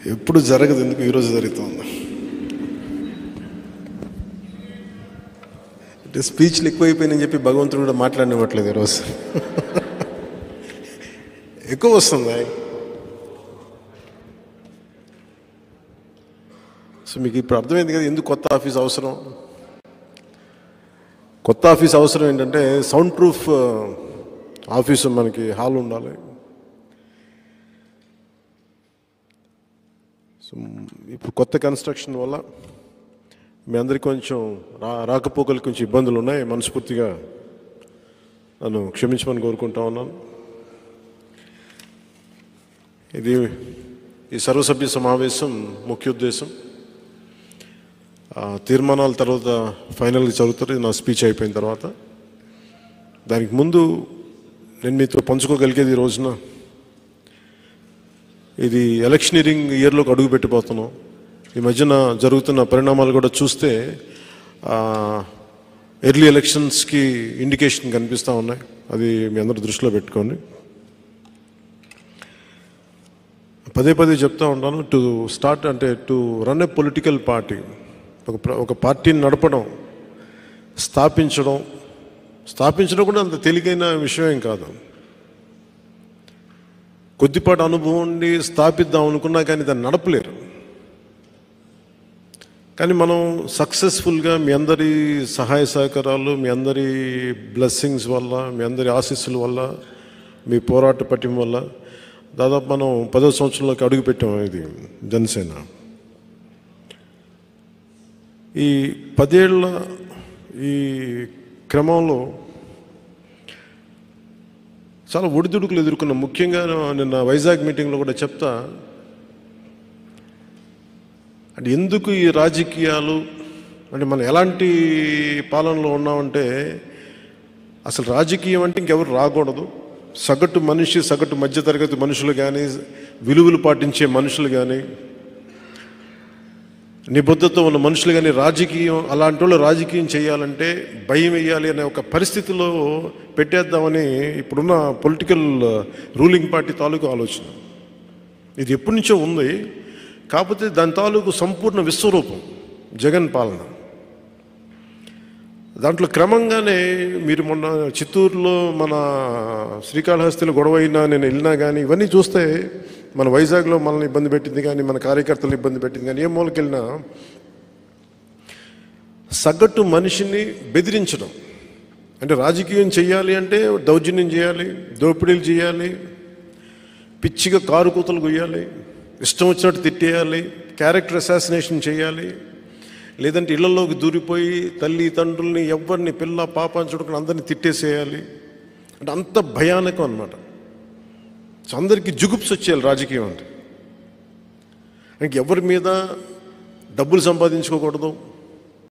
ఎప్పుడు జరగదు ఎందుకు ఈరోజు జరుగుతుంది అంటే స్పీచ్లు ఎక్కువైపోయినాయని చెప్పి భగవంతుడు కూడా మాట్లాడినవ్వట్లేదు ఈరోజు ఎక్కువ వస్తుంది సో మీకు ఇప్పుడు అర్థమైంది కదా ఎందుకు కొత్త ఆఫీస్ అవసరం కొత్త ఆఫీస్ అవసరం ఏంటంటే సౌండ్ ప్రూఫ్ ఆఫీసు మనకి హాల్ ఉండాలి సో ఇప్పుడు కొత్త కన్స్ట్రక్షన్ వల్ల మీ అందరికి కొంచెం రా రాకపోకలు కొంచెం ఇబ్బందులు ఉన్నాయి మనస్ఫూర్తిగా నన్ను క్షమించమని కోరుకుంటా ఉన్నాను ఇది ఈ సర్వసభ్య సమావేశం ముఖ్య ఉద్దేశం ఆ, తీర్మానాల తర్వాత ఫైనల్గా చదువుతారు ఇది నా స్పీచ్ అయిపోయిన తర్వాత దానికి ముందు నేను మీతో పంచుకోగలిగేది ఈ రోజున ఇది ఎలక్షనీరింగ్ ఇయర్లోకి అడుగు పెట్టిపోతున్నాం ఈ మధ్యన జరుగుతున్న పరిణామాలు కూడా చూస్తే ఎర్లీ ఎలక్షన్స్కి ఇండికేషన్ కనిపిస్తూ ఉన్నాయి అది మీ అందరూ దృష్టిలో పెట్టుకోండి పదే పదే చెప్తా ఉంటాను టు స్టార్ట్ అంటే to run a political party ఒక ప్ర- ఒక పార్టీని నడపడం స్థాపించడం స్థాపించడం కూడా అంత తేలికైన విషయం ఏం కాదు కొద్దిపాటి అనుభవం ఉండి స్థాపిద్దాం అనుకున్నా కానీ దాన్ని నడపలేరు కానీ మనం సక్సెస్ఫుల్గా మీ అందరి సహాయ సహకారాలు మీ అందరి బ్లెస్సింగ్స్ వల్ల మీ అందరి ఆశీస్సుల వల్ల మీ పోరాట పట్టిం వల్ల దాదాపు మనం పదో సంవత్సరంలోకి అడుగుపెట్టాం ఇది జనసేన ఈ పదేళ్ల ఈ క్రమంలో చాలా ఒడిదుడుకులు ఎదుర్కొన్నాం ముఖ్యంగా నిన్న వైజాగ్ మీటింగ్లో కూడా చెప్తా అంటే ఎందుకు ఈ రాజకీయాలు అంటే మనం ఎలాంటి పాలనలో ఉన్నామంటే అసలు రాజకీయం అంటే ఇంకెవరు రాకూడదు సగటు మనిషి సగటు మధ్యతరగతి మనుషులు కానీ విలువలు పాటించే మనుషులు కానీ నిబద్ధత ఉన్న మనుషులు కానీ రాజకీయం అలాంటి వాళ్ళు రాజకీయం చేయాలంటే భయం వేయాలి అనే ఒక పరిస్థితిలో పెట్టేద్దామని ఇప్పుడున్న పొలిటికల్ రూలింగ్ పార్టీ తాలూకు ఆలోచన ఇది ఎప్పటి నుంచో ఉంది కాకపోతే దాని తాలూకు సంపూర్ణ విశ్వరూపం జగన్ పాలన దాంట్లో క్రమంగానే మీరు మొన్న చిత్తూరులో మన శ్రీకాళహస్తిలో గొడవ అయినా నేను వెళ్ళినా కానీ ఇవన్నీ చూస్తే మన వైజాగ్లో మనల్ని ఇబ్బంది పెట్టింది కానీ మన కార్యకర్తలు ఇబ్బంది పెట్టింది కానీ ఏ మూలకి వెళ్ళినా సగటు మనిషిని బెదిరించడం అంటే రాజకీయం చేయాలి అంటే దౌర్జన్యం చేయాలి దోపిడీలు చేయాలి పిచ్చిగా కారు కూతలు కొయ్యాలి ఇష్టం వచ్చినట్టు తిట్టేయాలి క్యారెక్టర్ అసాసినేషన్ చేయాలి లేదంటే ఇళ్లలోకి దూరిపోయి తల్లి తండ్రుల్ని ఎవరిని పిల్ల పాప అని చూడకుండా అందరినీ తిట్టేసేయాలి అంటే అంత భయానకం అనమాట సో అందరికీ జుగుప్స్ వచ్చేయాలి రాజకీయం అంటే ఇంక ఎవరి మీద డబ్బులు సంపాదించుకోకూడదు